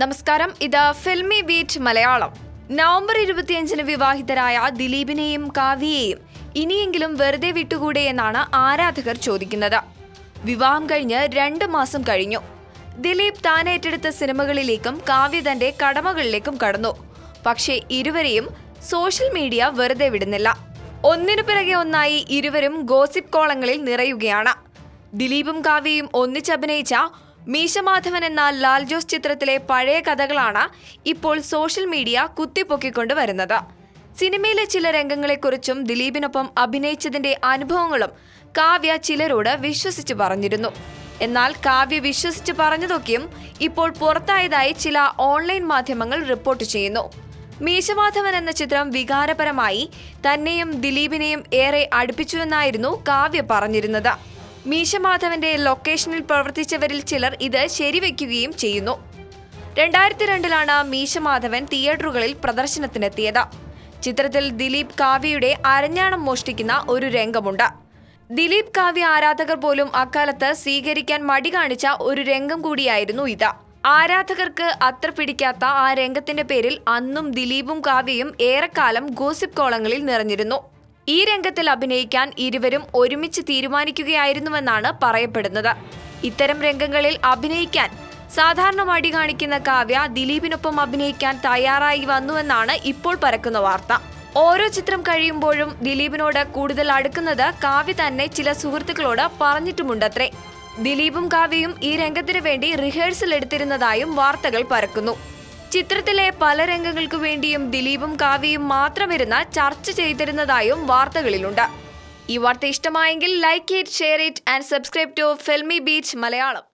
നമസ്കാരം ഇത് filmy beat Malayalam November ഇരുപത്തിയഞ്ചിന് വിവാഹിതരായ ദിലീപിനെയും കാവ്യയെയും ഇനിയെങ്കിലും വെറുതെ വിട്ടുകൂടെ എന്നാണ് ആരാധകർ ചോദിക്കുന്നത് വിവാഹം കഴിഞ്ഞ് രണ്ട് മാസം കഴിഞ്ഞു ദിലീപ് താൻ ഏറ്റെടുത്ത സിനിമകളിലേക്കും കാവ്യ തന്റെ കടമകളിലേക്കും കടന്നു പക്ഷേ ഇരുവരെയും സോഷ്യൽ മീഡിയ വെറുതെ വിടുന്നില്ല ഒന്നിനു പിറകെ ഒന്നായി ഇരുവരും ഗോസിപ്പ് കോളങ്ങളിൽ നിറയുകയാണ് ദിലീപും കാവ്യയും ഒന്നിച്ചഭിനയിച്ച മീശമാധവൻ എന്ന ലാൽ ജോസ് ചിത്രത്തിലെ പഴയ കഥകളാണ് ഇപ്പോൾ സോഷ്യൽ മീഡിയ കുത്തിപ്പൊക്കിക്കൊണ്ട് വരുന്നത് സിനിമയിലെ ചില രംഗങ്ങളെക്കുറിച്ചും ദിലീപിനൊപ്പം അഭിനയിച്ചതിന്റെ അനുഭവങ്ങളും കാവ്യ ചിലരോട് വിശ്വസിച്ച് പറഞ്ഞിരുന്നു എന്നാൽ കാവ്യ വിശ്വസിച്ച് പറഞ്ഞതൊക്കെയും ഇപ്പോൾ പുറത്തായതായി ചില ഓൺലൈൻ മാധ്യമങ്ങൾ റിപ്പോർട്ട് ചെയ്യുന്നു മീശമാധവൻ എന്ന ചിത്രം വികാരപരമായി തന്നെയും ദിലീപിനെയും ഏറെ അടുപ്പിച്ചുവെന്നായിരുന്നു കാവ്യ പറഞ്ഞിരുന്നത് മീശമാധവന്റെ ലൊക്കേഷനിൽ പ്രവർത്തിച്ചവരിൽ ചിലർ ഇത് ശരിവെക്കുകയും ചെയ്യുന്നു രണ്ടായിരത്തി രണ്ടിലാണ് മീശമാധവൻ തിയേറ്ററുകളിൽ പ്രദർശനത്തിനെത്തിയത് ചിത്രത്തിൽ ദിലീപ് കാവ്യയുടെ അരഞ്ഞാണം മോഷ്ടിക്കുന്ന ഒരു രംഗമുണ്ട് ദിലീപ് കാവ്യ ആരാധകർ പോലും അക്കാലത്ത് സ്വീകരിക്കാൻ മടി കാണിച്ച ഒരു രംഗം കൂടിയായിരുന്നു ഇത് ആരാധകർക്ക് അത്ര പിടിക്കാത്ത ആ രംഗത്തിന്റെ പേരിൽ അന്നും ദിലീപും കാവ്യയും ഏറെക്കാലം ഗോസിപ്പ് കോളങ്ങളിൽ നിറഞ്ഞിരുന്നു ഈ രംഗത്തിൽ അഭിനയിക്കാൻ ഇരുവരും ഒരുമിച്ച് തീരുമാനിക്കുകയായിരുന്നുവെന്നാണ് പറയപ്പെടുന്നത് ഇത്തരം രംഗങ്ങളിൽ അഭിനയിക്കാൻ സാധാരണ മടി കാണിക്കുന്ന കാവ്യ ദിലീപിനൊപ്പം അഭിനയിക്കാൻ തയ്യാറായി വന്നുവെന്നാണ് ഇപ്പോൾ പരക്കുന്ന വാർത്ത ഓരോ ചിത്രം കഴിയുമ്പോഴും ദിലീപിനോട് കൂടുതൽ അടുക്കുന്നത് കാവ്യ തന്നെ ചില സുഹൃത്തുക്കളോട് പറഞ്ഞിട്ടുമുണ്ടത്രേ ദിലീപും കാവ്യയും ഈ രംഗത്തിനു വേണ്ടി റിഹേഴ്സൽ എടുത്തിരുന്നതായും വാർത്തകൾ പരക്കുന്നു ചിത്രത്തിലെ പല രംഗങ്ങൾക്കു വേണ്ടിയും ദിലീപും കാവ്യയും മാത്രമിരുന്ന് ചർച്ച ചെയ്തിരുന്നതായും വാർത്തകളിലുണ്ട് ഈ വാർത്ത ഇഷ്ടമായെങ്കിൽ like it share it and subscribe to Filmi Beat Malayalam